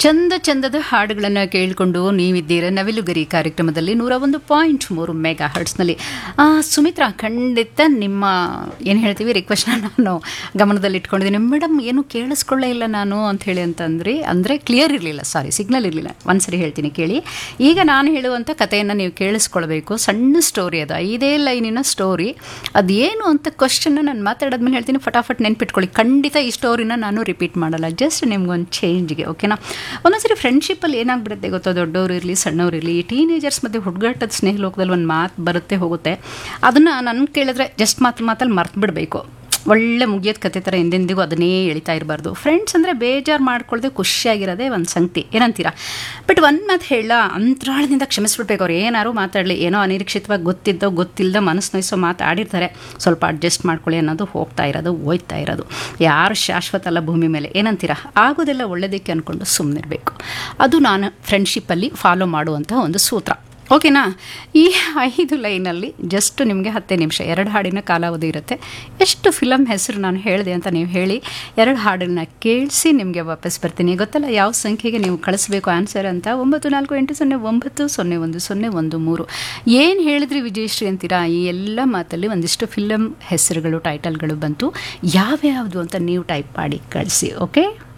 ಚಂದ ಚಂದದ ಹಾಡುಗಳನ್ನು ಕೇಳಿಕೊಂಡು ನೀವಿದ್ದೀರ ನವಿಲುಗರಿ ಕಾರ್ಯಕ್ರಮದಲ್ಲಿ ನೂರ ಒಂದು ಪಾಯಿಂಟ್ ಮೂರು ಮೆಗಾ ಹರ್ಟ್ಸ್ನಲ್ಲಿ ಆ, ಸುಮಿತ್ರಾ ಖಂಡಿತ ನಿಮ್ಮ ಏನು ಹೇಳ್ತೀವಿ ರಿಕ್ವೆಸ್ಟ್ನ ನಾನು ಗಮನದಲ್ಲಿ ಇಟ್ಕೊಂಡಿದ್ದೀನಿ ಮೇಡಮ್ ಏನು ಕೇಳಿಸ್ಕೊಳ್ಳೇ ಇಲ್ಲ ನಾನು ಅಂತ ಹೇಳಿ ಅಂತಂದ್ರಿ ಅಂದರೆ ಕ್ಲಿಯರ್ ಇರಲಿಲ್ಲ ಸಾರಿ ಸಿಗ್ನಲ್ ಇರಲಿಲ್ಲ ಒಂದ್ಸರಿ ಹೇಳ್ತೀನಿ ಕೇಳಿ ಈಗ ನಾನು ಹೇಳುವಂಥ ಕಥೆಯನ್ನು ನೀವು ಕೇಳಿಸ್ಕೊಳ್ಬೇಕು ಸಣ್ಣ ಸ್ಟೋರಿ ಅದು ಐದೇ ಲೈನಿನ ಸ್ಟೋರಿ ಅದೇನು ಅಂತ ಕ್ವಶನ್ನ ನಾನು ಮಾತಾಡೋದ್ಮೇಲೆ ಹೇಳ್ತೀನಿ ಫಟಾಫಟ್ ನೆನ್ಪಿಟ್ಕೊಳ್ಳಿ ಖಂಡಿತ ಈ ಸ್ಟೋರಿನ ನಾನು ರಿಪೀಟ್ ಮಾಡಲ್ಲ ಜಸ್ಟ್ ನಿಮ್ಗೊಂದು ಚೇಂಜ್ಗೆ ಓಕೆನಾ ಒಂದೊಂದ್ಸರಿ ಫ್ರೆಂಡ್ಶಿಪ್ಪಲ್ಲಿ ಏನಾಗ್ಬಿಡುತ್ತೆ ಗೊತ್ತೋ ದೊಡ್ಡವರು ಇರಲಿ ಸಣ್ಣವ್ರು ಇರಲಿ ಟೀನೇಜರ್ಸ್ ಮಧ್ಯೆ ಹುಡುಗಾಟದ ಸ್ನೇಹ ಲೋಕದಲ್ಲಿ ಒಂದು ಮಾತು ಬರುತ್ತೆ ಹೋಗುತ್ತೆ ಅದನ್ನು ನನ್ನ ಕೇಳಿದ್ರೆ ಜಸ್ಟ್ ಮಾತು ಮಾತಲ್ಲಿ ಮರ್ತು ಬಿಡಬೇಕು ಒಳ್ಳೆ ಮುಗಿಯೋದು ಕತೆ ಥರ ಎಂದೆಂದಿಗೂ ಅದನ್ನೇ ಎಳಿತಾ ಇರಬಾರ್ದು ಫ್ರೆಂಡ್ಸ್ ಅಂದರೆ ಬೇಜಾರು ಮಾಡ್ಕೊಳ್ದೆ ಖುಷಿಯಾಗಿರೋದೇ ಒಂದು ಸಂಗತಿ ಏನಂತೀರಾ ಬಟ್ ಒಂದು ಮಾತು ಹೇಳ ಅಂತರಾಳದಿಂದ ಕ್ಷಮಿಸ್ಬಿಡ್ಬೇಕು ಅವ್ರು ಏನಾರು ಮಾತಾಡಲಿ ಏನೋ ಅನಿರೀಕ್ಷಿತವಾಗಿ ಗೊತ್ತಿದ್ದೋ ಗೊತ್ತಿಲ್ಲದ ಮನಸ್ಸು ನೋಯಿಸೋ ಮಾತಾಡಿರ್ತಾರೆ ಸ್ವಲ್ಪ ಅಡ್ಜಸ್ಟ್ ಮಾಡ್ಕೊಳ್ಳಿ ಅನ್ನೋದು ಹೋಗ್ತಾ ಇರೋದು ಹೋಯ್ತಾ ಇರೋದು ಯಾರು ಶಾಶ್ವತ ಅಲ್ಲ ಭೂಮಿ ಮೇಲೆ ಏನಂತೀರಾ ಆಗೋದೆಲ್ಲ ಒಳ್ಳೆಯದಕ್ಕೆ ಅಂದ್ಕೊಂಡು ಸುಮ್ಮನಿರಬೇಕು ಅದು ನಾನು ಫ್ರೆಂಡ್ಶಿಪ್ಪಲ್ಲಿ ಫಾಲೋ ಮಾಡುವಂಥ ಒಂದು ಸೂತ್ರ ಓಕೆನಾ ಈ ಐದು ಲೈನಲ್ಲಿ ಜಸ್ಟ್ ನಿಮಗೆ ಹತ್ತೇ ನಿಮಿಷ ಎರಡು ಹಾಡಿನ ಕಾಲಾವಧಿ ಇರುತ್ತೆ ಎಷ್ಟು ಫಿಲಮ್ ಹೆಸರು ನಾನು ಹೇಳಿದೆ ಅಂತ ನೀವು ಹೇಳಿ ಎರಡು ಹಾಡನ್ನ ಕೇಳಿಸಿ ನಿಮಗೆ ವಾಪಸ್ ಬರ್ತೀನಿ ಗೊತ್ತಲ್ಲ ಯಾವ ಸಂಖ್ಯೆಗೆ ನೀವು ಕಳಿಸ್ಬೇಕು ಆನ್ಸರ್ ಅಂತ ಒಂಬತ್ತು ನಾಲ್ಕು ಎಂಟು ಸೊನ್ನೆ ಒಂಬತ್ತು ಸೊನ್ನೆ ಒಂದು ಸೊನ್ನೆ ಒಂದು ಮೂರು ಏನು ಹೇಳಿದ್ರಿ ವಿಜಯಶ್ರೀ ಅಂತೀರಾ ಈ ಎಲ್ಲ ಮಾತಲ್ಲಿ ಒಂದಿಷ್ಟು ಫಿಲಮ್ ಹೆಸರುಗಳು ಟೈಟಲ್ಗಳು ಬಂತು ಯಾವ್ಯಾವುದು ಅಂತ ನೀವು ಟೈಪ್ ಮಾಡಿ ಕಳಿಸಿ ಓಕೆ